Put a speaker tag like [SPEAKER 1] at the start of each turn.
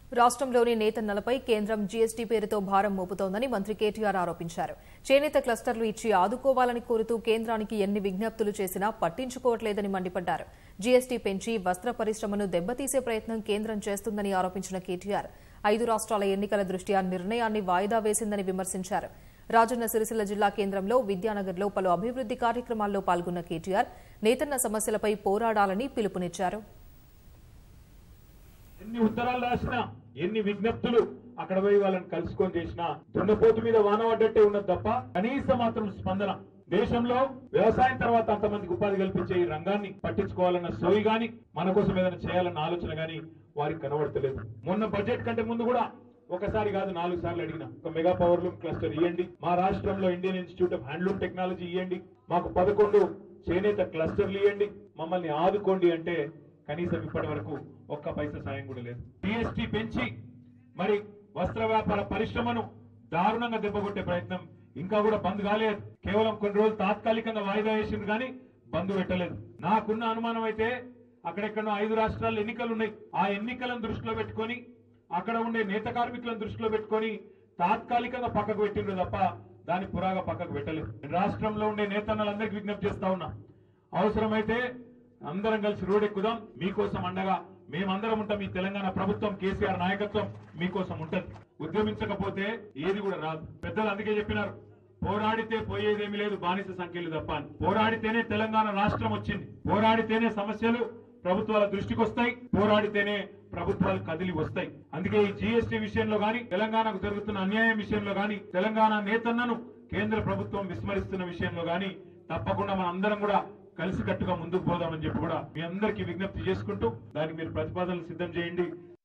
[SPEAKER 1] రాష్ట్రంలోని నేతన్నలపై కేంద్రం జీఎస్టీ పేరుతో భారం మోపుతోందని మంత్రి కేటీఆర్ ఆరోపించారు చేనేత క్లస్టర్లు ఇచ్చి ఆదుకోవాలని కోరుతూ కేంద్రానికి ఎన్ని విజ్ఞప్తులు చేసినా పట్టించుకోవట్లేదని మండిపడ్డారు జీఎస్టీ పెంచి వస్త్ర పరిశ్రమను దెబ్బతీసే ప్రయత్నం కేంద్రం చేస్తుందని ఆరోపించిన కేటీఆర్ ఐదు రాష్ట్రాల ఎన్నికల దృష్ట్యా నిర్ణయాన్ని వాయిదా వేసిందని విమర్శించారు రాజన్న సిరిసిల్ల జిల్లా కేంద్రంలో విద్యానగర్లో పలు అభివృద్ది కార్యక్రమాల్లో పాల్గొన్న కేటీఆర్ నేతన్న సమస్యలపై పోరాడాలని పిలుపునిచ్చారు
[SPEAKER 2] ఎన్ని ఉత్తరాలు రాసినా ఎన్ని విజ్ఞప్తులు అక్కడ పోయి వాళ్ళని కలుసుకొని చేసినా దున్నపోతు మీద వాన పడ్డట్టే ఉన్నది తప్ప కనీస మాత్రం స్పందన దేశంలో వ్యవసాయం తర్వాత అంతమందికి ఉపాధి కల్పించే ఈ రంగాన్ని పట్టించుకోవాలన్న సోయి గాని మన కోసం ఏదైనా చేయాలన్న ఆలోచన గాని వారికి కనబడతలేదు మొన్న బడ్జెట్ కంటే ముందు కూడా ఒకసారి కాదు నాలుగు సార్లు అడిగిన ఒక మెగా పవర్ లూమ్ క్లస్టర్ ఇవ్వండి మా రాష్ట్రంలో Indian Institute of Handloom Technology ఇవ్వండి మాకు పదకొండు చేనేత క్లస్టర్లు ఇవ్వండి మమ్మల్ని ఆదుకోండి అంటే కనీసం ఇప్పటి వరకు ఒక్క పైసా సాయం కూడా లేదు జిఎస్టీ పెంచి మరి వస్త్ర వ్యాపార పరిశ్రమను దారుణంగా దెబ్బకొట్టే ప్రయత్నం ఇంకా కూడా బంద్ కాలేదు కేవలం కొన్ని రోజులు తాత్కాలికంగా వాయిదా వేసింది కానీ బంద్ పెట్టలేదు నాకున్న అనుమానం అయితే అక్కడెక్కడో ఐదు రాష్ట్రాల్లో ఎన్నికలు ఉన్నాయి ఆ ఎన్నికలను దృష్టిలో పెట్టుకొని అక్కడ ఉండే నేత కార్మికులను దృష్టిలో పెట్టుకొని తాత్కాలికంగా పక్కకు పెట్టిండ్రు తప్ప దాని పురాగా పక్కకు పెట్టలేదు రాష్ట్రంలో ఉండే నేతన్నలందరికీ విజ్ఞప్తి చేస్తా ఉన్నా అవసరమైతే అందరం కలిసి రోడ్ ఎక్కుదాం మీకోసం అండగా మేమందరం ఉంటాం ఈ తెలంగాణ ప్రభుత్వం కేసీఆర్ నాయకత్వం మీకోసం ఉంటది ఉద్యమించకపోతే ఏది కూడా రాదు పెద్దలు అందుకే చెప్పినారు పోరాడితే పోయేదేమీ లేదు బానిస సంఖ్యలు తప్ప అని పోరాడితేనే తెలంగాణ రాష్ట్రం వచ్చింది పోరాడితేనే సమస్యలు ప్రభుత్వాల దృష్టికి వస్తాయి పోరాడితేనే ప్రభుత్వాలు కదిలి వస్తాయి అందుకే ఈ జీఎస్టీ విషయంలో గాని తెలంగాణకు జరుగుతున్న అన్యాయం విషయంలో గాని తెలంగాణ నేతన్నను కేంద్ర ప్రభుత్వం విస్మరిస్తున్న విషయంలో గాని తప్పకుండా మన అందరం కూడా కలిసికట్టుగా ముందుకు పోదామని చెప్పి కూడా మీ అందరికీ విజ్ఞప్తి చేసుకుంటూ దానికి మీరు ప్రతిపాదనలు సిద్ధం చేయండి